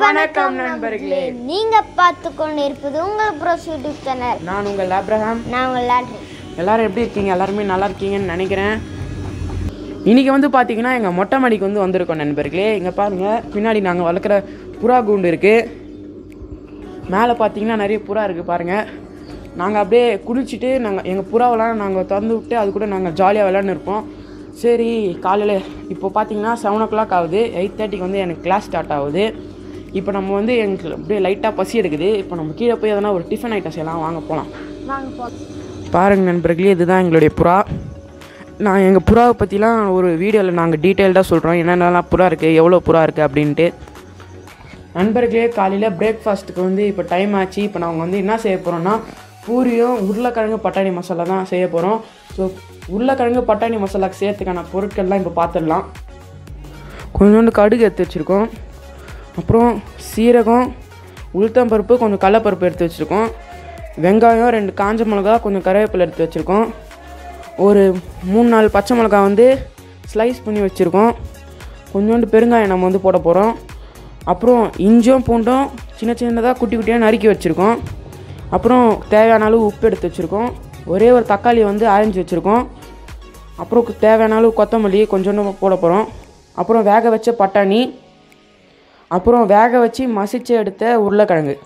வணக்கம் நண்பர்களே நீங்க பார்த்து கொண்டு இருப்பது உங்கள் ப்ரோஸ் யூடியூப் சேனல் நான் உங்கள் ஆப்ரஹாம் நான் உங்கள் லாட்ரி எல்லாரும் எப்படி இருக்கீங்க எல்லாருமே நல்லா இருக்கீங்கன்னு நினைக்கிறேன் இன்றைக்கி வந்து பார்த்தீங்கன்னா எங்கள் மொட்டை மாடிக்கு வந்து வந்திருக்கோம் நண்பர்களே இங்கே பாருங்கள் பின்னாடி நாங்கள் வளர்க்குற புறா கூண்டு இருக்குது மேலே பார்த்தீங்கன்னா நிறைய புறா இருக்குது பாருங்கள் நாங்கள் அப்படியே குளிச்சுட்டு நாங்கள் எங்கள் புறாவெல்லாம் நாங்கள் திறந்து விட்டு அது கூட நாங்கள் ஜாலியாக விளையாண்டு இருப்போம் சரி காலையில் இப்போ பார்த்தீங்கன்னா செவன் ஓ கிளாக் ஆகுது எயிட் தேர்ட்டிக்கு வந்து எனக்கு கிளாஸ் ஸ்டார்ட் ஆகுது இப்போ நம்ம வந்து எனக்கு அப்படியே லைட்டாக பசி எடுக்குது இப்போ நம்ம கீழே போய் எதனா ஒரு டிஃபன் ஐட்டம் செய்யலாம் வாங்க போகலாம் வாங்க போ பாருங்க நண்பர்களே இதுதான் எங்களுடைய புறா நான் எங்கள் புறாவை பற்றிலாம் ஒரு வீடியோவில் நாங்கள் டீட்டெயில்டாக சொல்கிறோம் என்னென்னலாம் புறா இருக்குது எவ்வளோ புறா இருக்குது அப்படின்ட்டு நண்பர்களே காலையில் பிரேக்ஃபாஸ்ட்டுக்கு வந்து இப்போ டைம் ஆச்சு இப்போ நாங்கள் வந்து என்ன செய்ய போகிறோம்னா பூரியும் உருளைக்கிழங்கு பட்டாணி மசாலா தான் செய்ய போகிறோம் ஸோ உருளைக்கிழங்கு பட்டாணி மசாலாக்கு செய்யறதுக்கான பொருட்கள்லாம் இப்போ பார்த்துடலாம் கொஞ்சோண்டு கடுகு எடுத்து வச்சுருக்கோம் அப்புறம் சீரகம் உளுத்தம்பருப்பு கொஞ்சம் கடலப்பருப்பு எடுத்து வச்சுருக்கோம் வெங்காயம் ரெண்டு காஞ்ச மிளகா கொஞ்சம் கருவேப்பிலை எடுத்து வச்சுருக்கோம் ஒரு மூணு நாலு பச்சை மிளகா வந்து ஸ்லைஸ் பண்ணி வச்சுருக்கோம் கொஞ்சோண்டு பெருங்காயம் நம்ம வந்து போட போகிறோம் அப்புறம் இஞ்சும் பூண்டும் சின்ன சின்னதாக குட்டி குட்டியாக நறுக்கி வச்சுருக்கோம் அப்புறம் தேவையான அளவு உப்பு எடுத்து வச்சுருக்கோம் ஒரே ஒரு தக்காளி வந்து அரைஞ்சி வச்சுருக்கோம் அப்புறம் தேவையான அளவு கொத்தமல்லி கொஞ்சோண்டு போட போகிறோம் அப்புறம் வேக வச்ச பட்டாணி அப்புறம் வேக வச்சு மசிச்சு எடுத்த உருளைக்கிழங்கு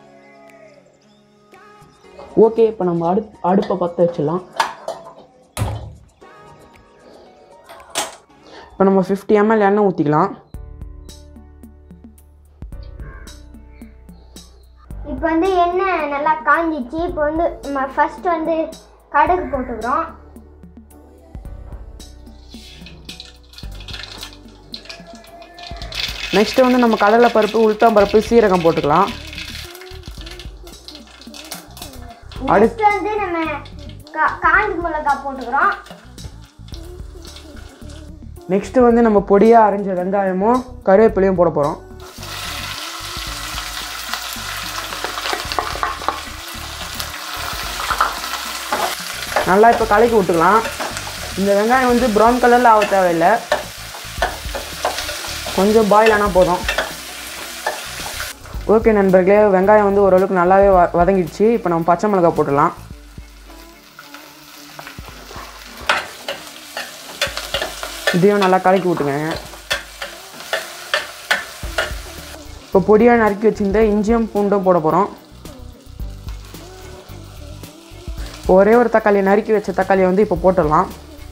ஓகே இப்போ நம்ம அடு அடுப்பை பற்ற வச்சிடலாம் இப்போ நம்ம ஃபிஃப்டி எம்எல் எண்ணெய் ஊற்றிக்கலாம் இப்போ வந்து எண்ணெய் நல்லா காஞ்சிச்சு இப்போ வந்து நம்ம ஃபர்ஸ்ட் வந்து கடுகு போட்டுக்கிறோம் நெக்ஸ்ட்டு வந்து நம்ம கடலை பருப்பு உளுத்தம் பருப்பு சீரகம் போட்டுக்கலாம் நெக்ஸ்ட் வந்து நம்ம கா- காஞ்ச மிளகாய் போட்டுக்கிறோம் நெக்ஸ்ட்டு வந்து நம்ம பொடியாக அரைஞ்ச வெங்காயமும் கருவேப்பிலையும் போட போகிறோம் நல்லா இப்போ கலக்கி விட்டுக்கலாம் இந்த வெங்காயம் வந்து ப்ரௌன் கலரில் ஆக தேவையில்லை கொஞ்சம் பாயில் ஆனால் போதும் ஓகே நண்பர்களே வெங்காயம் வந்து ஓரளவுக்கு நல்லாவே வ வதங்கிடுச்சு இப்போ நம்ம பச்சை மிளகாய் போட்டுடலாம் இதையும் நல்லா கலக்கி விட்டுங்க இப்போ பொடியாக நறுக்கி வச்சிருந்த இஞ்சியும் பூண்டும் போட போகிறோம் ஒரே ஒரு தக்காளி நறுக்கி வச்ச தக்காளியை வந்து இப்போ போட்டுடலாம்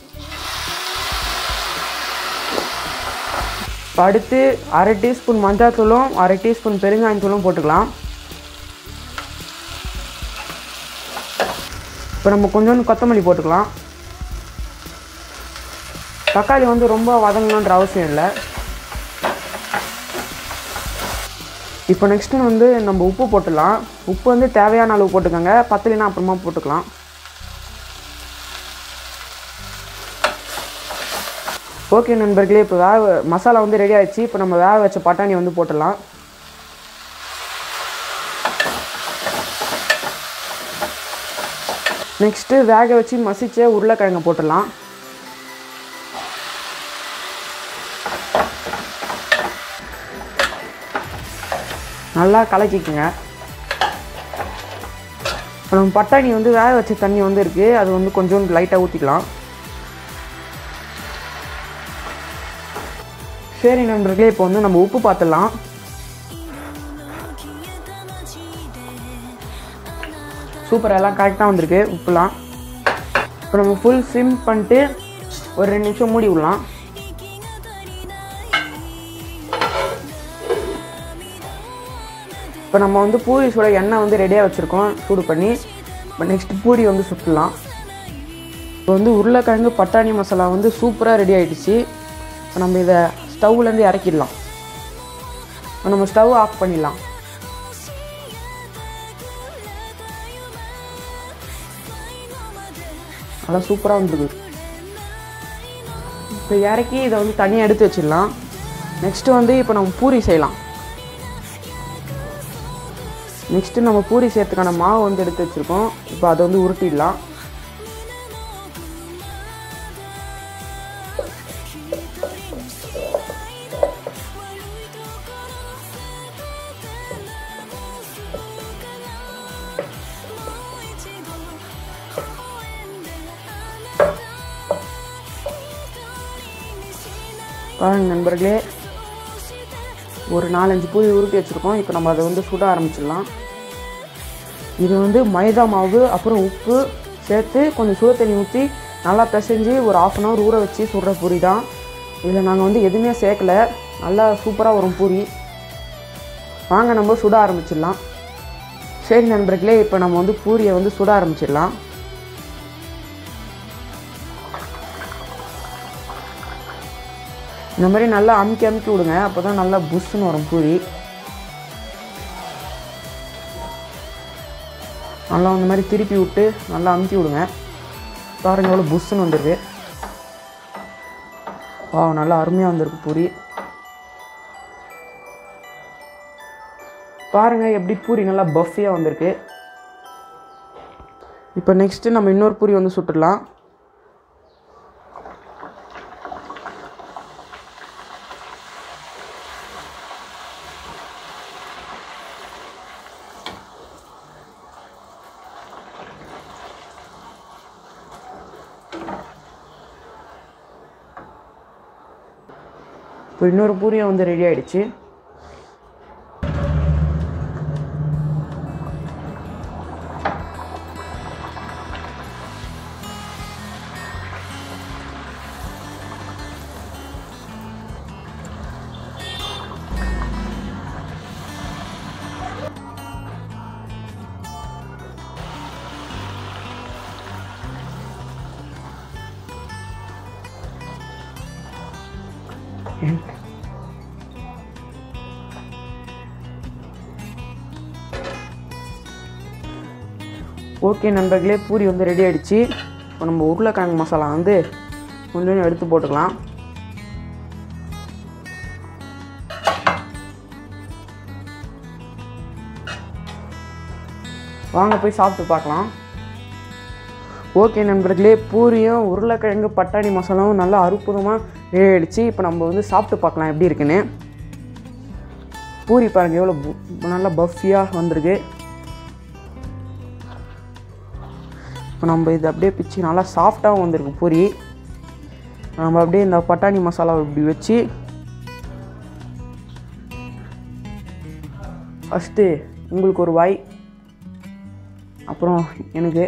இப்போ அடுத்து அரை டீஸ்பூன் மஞ்சாத்தூளும் அரை டீஸ்பூன் பெருங்காயத்தூளும் போட்டுக்கலாம் இப்போ நம்ம கொஞ்சோண்டு கொத்தமல்லி போட்டுக்கலாம் தக்காளி வந்து ரொம்ப வதங்கணுன்ற அவசியம் இல்லை இப்போ நெக்ஸ்ட்டு வந்து நம்ம உப்பு போட்டுடலாம் உப்பு வந்து தேவையான அளவு போட்டுக்கோங்க பத்தலைன்னா அப்புறமா போட்டுக்கலாம் ஓகே நண்பர்களே இப்போ வேக மசாலா வந்து ரெடி ஆயிடுச்சு இப்போ நம்ம வேக வச்ச பட்டாணி வந்து போட்டுடலாம் நெக்ஸ்ட்டு வேக வச்சு மசிச்ச உருளைக்கிழங்கை போட்டுடலாம் நல்லா கலக்கிக்குங்க இப்போ நம்ம பட்டாணி வந்து வேக வச்ச தண்ணி வந்து இருக்குது அது வந்து கொஞ்சோண்டு லைட்டாக ஊற்றிக்கலாம் சரி நண்பர்களே இப்போ வந்து நம்ம உப்பு பார்த்துடலாம் சூப்பர் எல்லாம் கரெக்டாக வந்திருக்கு உப்புலாம் இப்போ நம்ம ஃபுல் சிம் பண்ணிட்டு ஒரு ரெண்டு நிமிஷம் மூடி விடலாம் இப்போ நம்ம வந்து பூரி சுட எண்ணெய் வந்து ரெடியாக வச்சுருக்கோம் சூடு பண்ணி இப்போ நெக்ஸ்ட் பூரி வந்து சுட்டுலாம் இப்போ வந்து உருளைக்கிழங்கு பட்டாணி மசாலா வந்து சூப்பராக ரெடி ஆகிடுச்சு இப்போ நம்ம இதை ஸ்டவ்லேருந்து இறக்கிடலாம் இப்போ நம்ம ஸ்டவ் ஆஃப் பண்ணிடலாம் நல்லா சூப்பராக வந்துருக்கு இப்போ இறக்கி இதை வந்து தனியாக எடுத்து வச்சிடலாம் நெக்ஸ்ட்டு வந்து இப்போ நம்ம பூரி செய்யலாம் நெக்ஸ்ட்டு நம்ம பூரி செய்யறதுக்கான மாவு வந்து எடுத்து வச்சுருக்கோம் இப்போ அதை வந்து உருட்டிடலாம் பாருங்க நண்பர்களே ஒரு நாலஞ்சு பூரி உருட்டி வச்சுருக்கோம் இப்போ நம்ம அதை வந்து சுட ஆரம்பிச்சிடலாம் இது வந்து மைதா மாவு அப்புறம் உப்பு சேர்த்து கொஞ்சம் சுட தண்ணி ஊற்றி நல்லா பிசைஞ்சு ஒரு ஆஃப் அன் ஹவர் ஊற வச்சு சுடுற பூரி தான் இதில் நாங்கள் வந்து எதுவுமே சேர்க்கல நல்லா சூப்பராக வரும் பூரி வாங்க நம்ம சுட ஆரம்பிச்சிடலாம் சரி நண்பர்களே இப்போ நம்ம வந்து பூரியை வந்து சுட ஆரம்பிச்சிடலாம் இந்த மாதிரி நல்லா அமுக்கி அமுக்கி விடுங்க அப்போ தான் நல்லா புஷ்ஷுன்னு வரும் பூரி நல்லா இந்த மாதிரி திருப்பி விட்டு நல்லா அமுக்கி விடுங்க பாருங்க எவ்வளோ புஷ்ஷுன்னு வந்துருக்கு வா நல்லா அருமையாக வந்திருக்கு பூரி பாருங்க எப்படி பூரி நல்லா பஃபியாக வந்திருக்கு இப்போ நெக்ஸ்ட்டு நம்ம இன்னொரு பூரி வந்து சுட்டுடலாம் இப்போ இன்னொரு பூரியும் வந்து ரெடி ஆயிடுச்சு ஓகே நண்பர்களே பூரி வந்து ரெடி ஆயிடுச்சு இப்போ நம்ம உருளைக்கிழங்கு மசாலா வந்து கொஞ்சம் எடுத்து போட்டுக்கலாம் வாங்க போய் சாப்பிட்டு பார்க்கலாம் ஓகே நண்பர்களே பூரியும் உருளைக்கிழங்கு பட்டாணி மசாலாவும் நல்லா அற்புதமாக ரெடி ஆயிடுச்சு இப்போ நம்ம வந்து சாப்பிட்டு பார்க்கலாம் எப்படி இருக்குன்னு பூரி பாருங்கள் எவ்வளோ பு- நல்லா பஃபியாக வந்திருக்கு இப்போ நம்ம இது அப்படியே பிச்சு நல்லா சாஃப்டாகவும் வந்திருக்கு பூரி நம்ம அப்படியே இந்த பட்டாணி மசாலா இப்படி வச்சு ஃபஸ்ட்டு உங்களுக்கு ஒரு வாய் அப்புறம் எனக்கு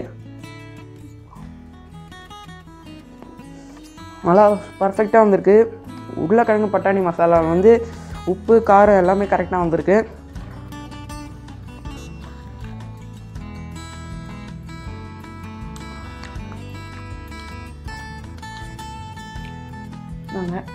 நல்லா பர்ஃபெக்டாக வந்திருக்கு உருளைக்கிழங்கு பட்டாணி மசாலா வந்து உப்பு காரம் எல்லாமே கரெக்டாக வந்திருக்கு நாங்கள்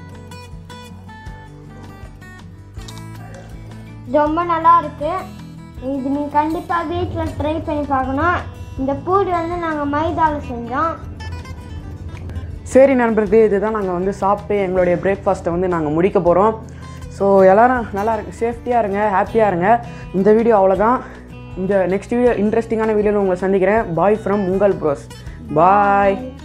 ரொம்ப நல்லா இருக்கு இது நீ கண்டிப்பாக வீட்டில் ட்ரை பண்ணி பார்க்கணும் இந்த பூரி வந்து நாங்கள் மைதாவில் செஞ்சோம் சரி நண்பர்களே இதுதான் நாங்கள் வந்து சாப்பிட்டு எங்களுடைய பிரேக்ஃபாஸ்ட்டை வந்து நாங்கள் முடிக்க போகிறோம் ஸோ எல்லாரும் நல்லா இருக்கு சேஃப்டியாக இருங்க ஹாப்பியாக இருங்க இந்த வீடியோ அவ்வளோதான் இந்த நெக்ஸ்ட் வீடியோ இன்ட்ரெஸ்டிங்கான வீடியோவில் உங்களை சந்திக்கிறேன் பாய் ஃப்ரம் உங்கள் ப்ரோஸ் பாய்